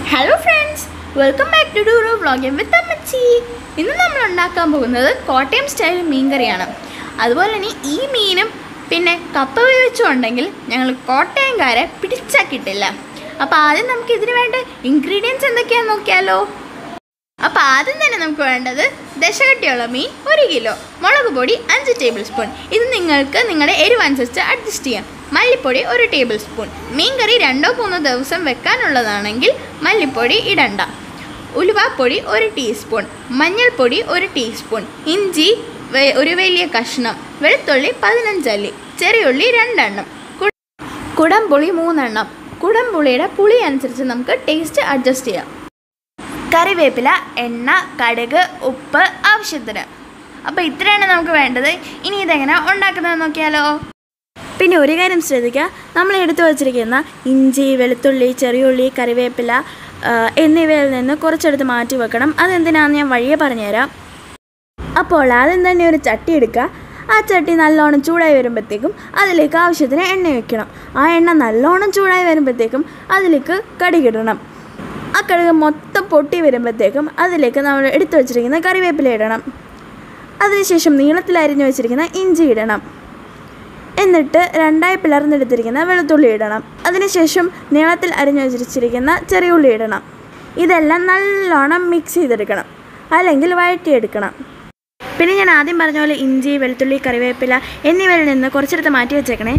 hello friends welcome back to ഡൂറോ vlogging with അമ്മച്ചി ഇന്ന് നമ്മൾ ഉണ്ടാക്കാൻ പോകുന്നത് കോട്ടയം സ്റ്റൈൽ മീൻകറിയാണ് അതുപോലെ തന്നെ ഈ മീനും പിന്നെ കപ്പ വേവിച്ചും ഉണ്ടെങ്കിൽ ഞങ്ങൾ കോട്ടയംകാരെ പിടിച്ചാൽ കിട്ടില്ല അപ്പോൾ ആദ്യം നമുക്ക് ഇതിന് വേണ്ട ഇൻഗ്രീഡിയൻസ് എന്തൊക്കെയാണെന്ന് നോക്കിയാലോ അപ്പോൾ ആദ്യം തന്നെ നമുക്ക് വേണ്ടത് ദശകട്ടിയുള്ള മീൻ ഒരു കിലോ മുളക് പൊടി അഞ്ച് ടേബിൾ സ്പൂൺ ഇത് നിങ്ങൾക്ക് നിങ്ങളുടെ എരിവനുസരിച്ച് അഡ്ജസ്റ്റ് ചെയ്യാം മല്ലിപ്പൊടി ഒരു ടേബിൾ സ്പൂൺ മീൻകറി രണ്ടോ മൂന്നോ ദിവസം വെക്കാനുള്ളതാണെങ്കിൽ മല്ലിപ്പൊടി ഇടണ്ട ഉലുവാപ്പൊടി ഒരു ടീസ്പൂൺ മഞ്ഞൾപ്പൊടി ഒരു ടീസ്പൂൺ ഇഞ്ചി വെ- ഒരു വലിയ കഷ്ണം വെളുത്തുള്ളി പതിനഞ്ചല്ലി ചെറിയുള്ളി രണ്ടെണ്ണം കു- കുടംപുളി മൂന്നെണ്ണം കുടംപുളിയുടെ പുളി അനുസരിച്ച് നമുക്ക് ടേസ്റ്റ് അഡ്ജസ്റ്റ് ചെയ്യാം കറിവേപ്പില എണ്ണ കടുക് ഉപ്പ് ആവശ്യത്തിന് അപ്പോൾ ഇത്രയാണ് നമുക്ക് വേണ്ടത് ഇനി ഇതെങ്ങനെ ഉണ്ടാക്കുന്നത് നോക്കിയാലോ പിന്നെ ഒരു കാര്യം ശ്രദ്ധിക്കുക നമ്മൾ എടുത്തു വച്ചിരിക്കുന്ന ഇഞ്ചി വെളുത്തുള്ളി ചെറിയുള്ളി കറിവേപ്പില ആ, എന്നിവയിൽ നിന്ന് കുറച്ചെടുത്ത് മാറ്റി വെക്കണം അതെന്തിനാണെന്ന് ഞാൻ വഴിയെ പറഞ്ഞുതരാം അപ്പോൾ ആദ്യം തന്നെ ഒരു ചട്ടി എടുക്കുക ആ ചട്ടി നല്ലോണം ചൂടായി വരുമ്പോഴത്തേക്കും അതിലേക്ക് ആവശ്യത്തിന് എണ്ണ വെക്കണം ആ എണ്ണ നല്ലോണം ചൂടായി വരുമ്പോഴത്തേക്കും അതിലേക്ക് കടുകിടണം ആ കടുക് മൊത്തം പൊട്ടി വരുമ്പോഴത്തേക്കും അതിലേക്ക് നമ്മൾ എടുത്തു വച്ചിരിക്കുന്ന കറിവേപ്പില ഇടണം അതിനുശേഷം നീളത്തിൽ അരിഞ്ഞു വെച്ചിരിക്കുന്ന ഇഞ്ചി ഇടണം എന്നിട്ട് രണ്ടായി പിളർന്നെടുത്തിരിക്കുന്ന വെളുത്തുള്ളി ഇടണം അതിനുശേഷം നീളത്തിൽ അരിഞ്ഞു വെച്ചിരിക്കുന്ന ചെറിയ ഉള്ളി ഇടണം ഇതെല്ലാം നല്ലോണം മിക്സ് ചെയ്തെടുക്കണം അല്ലെങ്കിൽ വഴറ്റിയെടുക്കണം പിന്നെ ഞാൻ ആദ്യം പറഞ്ഞ പോലെ ഇഞ്ചി വെളുത്തുള്ളി കറിവേപ്പില എന്നിവയിൽ നിന്ന് കുറച്ചെടുത്ത് മാറ്റി വെച്ചേക്കണേ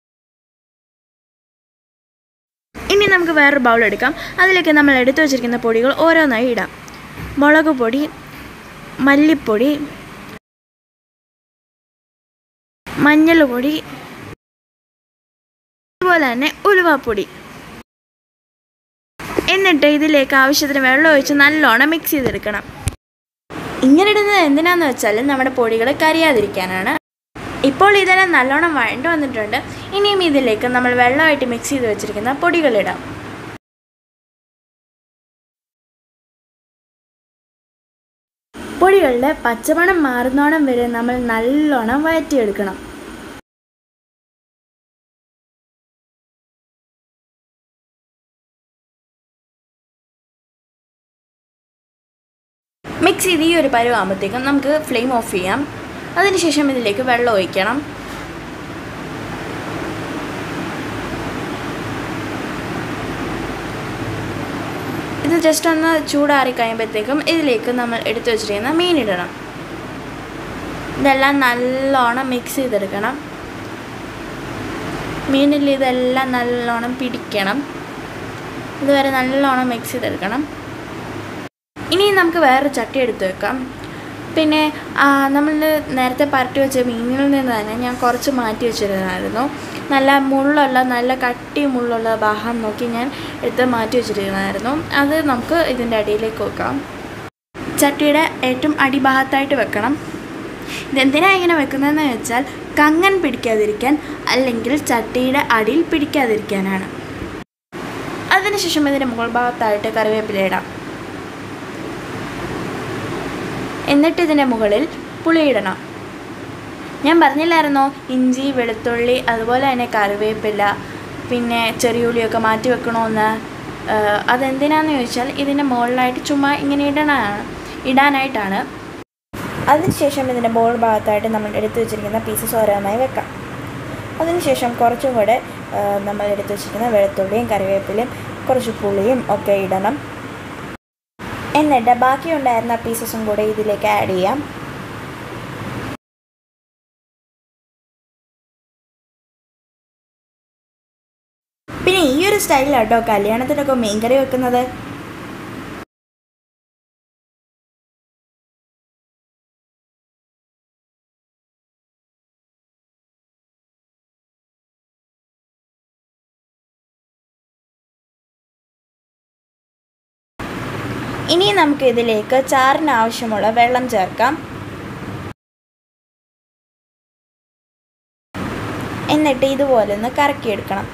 ഇനി നമുക്ക് വേറൊരു ബൗൾ എടുക്കാം അതിലേക്ക് നമ്മൾ എടുത്തു വച്ചിരിക്കുന്ന പൊടികൾ ഓരോന്നായി ഇടാം മുളക് പൊടി മല്ലിപ്പൊടി മഞ്ഞൾ പൊടി അതുപോലെ തന്നെ ഉലുവാപ്പൊടി എന്നിട്ട് ഇതിലേക്ക് ആവശ്യത്തിന് വെള്ളം ഒഴിച്ച് നല്ലോണം മിക്സ് ചെയ്തെടുക്കണം ഇങ്ങനെ ഇടുന്നത് എന്തിനാന്ന് വെച്ചാൽ നമ്മുടെ പൊടികൾ കരിയാതിരിക്കാനാണ് ഇപ്പോൾ ഇതെല്ലാം നല്ലോണം വഴണ്ടു വന്നിട്ടുണ്ട് ഇനിയും ഇതിലേക്ക് നമ്മൾ വെള്ളമായിട്ട് മിക്സ് ചെയ്ത് വെച്ചിരിക്കുന്ന പൊടികളിടാം പൊടികളുടെ പച്ചമണം മാറുന്നോണം വരെ നമ്മൾ നല്ലോണം വഴറ്റിയെടുക്കണം മിക്സ് ചെയ്ത് ഈ ഒരു പരുവാകുമ്പോഴത്തേക്കും നമുക്ക് ഫ്ലെയിം ഓഫ് ചെയ്യാം അതിനുശേഷം ഇതിലേക്ക് വെള്ളം ഒഴിക്കണം ഇത് ജസ്റ്റ് ഒന്ന് ചൂടാറി കഴിയുമ്പോഴത്തേക്കും ഇതിലേക്ക് നമ്മൾ എടുത്തു വെച്ചിരിക്കുന്ന മീൻ ഇടണം ഇതെല്ലാം നല്ലോണം മിക്സ് ചെയ്തെടുക്കണം മീനിൽ ഇതെല്ലാം നല്ലോണം പിടിക്കണം ഇതുവരെ നല്ലോണം മിക്സ് ചെയ്തെടുക്കണം ഇനി നമുക്ക് വേറെ ചട്ടി എടുത്ത് വെക്കാം പിന്നെ നമ്മൾ നേരത്തെ പരട്ടി വെച്ച മീനിൽ നിന്ന് തന്നെ ഞാൻ കുറച്ച് മാറ്റി വെച്ചിരുന്നായിരുന്നു നല്ല മുള്ളുള്ള നല്ല കട്ടി മുള്ളുള്ള ഭാഗം നോക്കി ഞാൻ എടുത്ത് മാറ്റി വെച്ചിരുന്നായിരുന്നു അത് നമുക്ക് ഇതിൻ്റെ അടിയിലേക്ക് വെക്കാം ചട്ടിയുടെ ഏറ്റവും അടിഭാഗത്തായിട്ട് വെക്കണം ഇതെന്തിനാണ് ഇങ്ങനെ വെക്കുന്നതെന്ന് വെച്ചാൽ കങ്ങൻ പിടിക്കാതിരിക്കാൻ അല്ലെങ്കിൽ ചട്ടിയുടെ അടിയിൽ പിടിക്കാതിരിക്കാനാണ് അതിനുശേഷം ഇതിൻ്റെ മുകൾ ഭാഗത്തായിട്ട് കറിവേപ്പില ഇടാം എന്നിട്ട് ഇതിൻ്റെ മുകളിൽ പുളിയിടണം ഞാൻ പറഞ്ഞില്ലായിരുന്നോ ഇഞ്ചി വെളുത്തുള്ളി അതുപോലെ തന്നെ കറിവേപ്പില പിന്നെ ചെറിയുള്ളിയൊക്കെ മാറ്റി വെക്കണമെന്ന് ഏഹ് അതെന്തിനാന്ന് ചോദിച്ചാൽ ഇതിൻ്റെ മുകളിലായിട്ട് ചുമ്മാ ഇങ്ങനെ ഇടണതാണ് ഇടാനായിട്ടാണ് അതിനുശേഷം ഇതിൻ്റെ മുകൾ ഭാഗത്തായിട്ട് നമ്മൾ എടുത്തു വെച്ചിരിക്കുന്ന പീസസ് ഓരോന്നായി വെക്കാം അതിനുശേഷം കുറച്ചും കൂടെ ഏഹ് നമ്മൾ എടുത്തു വെച്ചിരിക്കുന്ന വെളുത്തുള്ളിയും കറിവേപ്പിലയും കുറച്ച് പുളിയും ഒക്കെ ഇടണം എന്നിട്ട് ബാക്കി ഉണ്ടായിരുന്ന പീസസും കൂടെ ഇതിലേക്ക് ആഡ് ചെയ്യാം പിന്നെ ഈ ഒരു സ്റ്റൈലാട്ടോ കല്യാണത്തിനൊക്കെ മീൻകറി വെക്കുന്നത് ഇനി നമുക്ക് ഇതിലേക്ക് ചാറിന് ആവശ്യമുള്ള വെള്ളം ചേർക്കാം എന്നിട്ട് ഇതുപോലെ ഒന്ന് കറക്കിയെടുക്കണം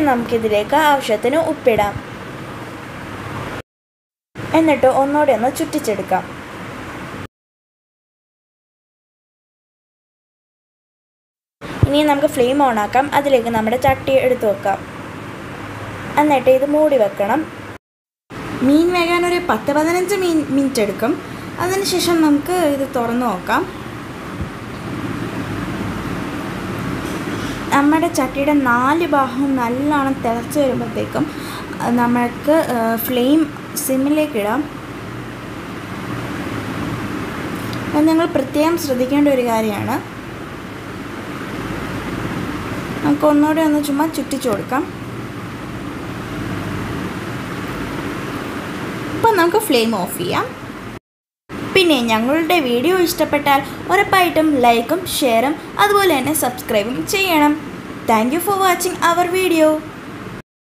നമുക്കിതിലേക്ക് ആവശ്യത്തിന് ഉപ്പിടാം എന്നിട്ട് ഒന്നുകൂടെ ഒന്ന് ചുറ്റിച്ചെടുക്കാം ഇനി നമുക്ക് ഫ്ലെയിം ഓൺ ആക്കാം അതിലേക്ക് നമ്മുടെ ചട്ടി എടുത്തു വെക്കാം എന്നിട്ട് ഇത് മൂടി വെക്കണം മീൻ വേകാൻ ഒരു പത്ത് പതിനഞ്ച് മീൻ മിനിറ്റ് എടുക്കും അതിനുശേഷം നമുക്ക് ഇത് തുറന്നു നോക്കാം നമ്മുടെ ചട്ടിയുടെ നാല് ഭാഗവും നല്ലോണം തിളച്ച് വരുമ്പോഴത്തേക്കും അത് നമ്മൾക്ക് ഫ്ലെയിം സിമ്മിലേക്ക് ഇടാം അത് നിങ്ങൾ പ്രത്യേകം ശ്രദ്ധിക്കേണ്ട ഒരു കാര്യമാണ് നമുക്ക് ഒന്നുകൂടെ ഒന്ന് ചുമ്മാ ചുറ്റിച്ചു കൊടുക്കാം അപ്പം നമുക്ക് ഫ്ലെയിം ഓഫ് ചെയ്യാം പിന്നെ ഞങ്ങളുടെ വീഡിയോ ഇഷ്ടപ്പെട്ടാൽ ഉറപ്പായിട്ടും ലൈക്കും ഷെയറും അതുപോലെ തന്നെ സബ്സ്ക്രൈബും ചെയ്യണം thank you for watching our video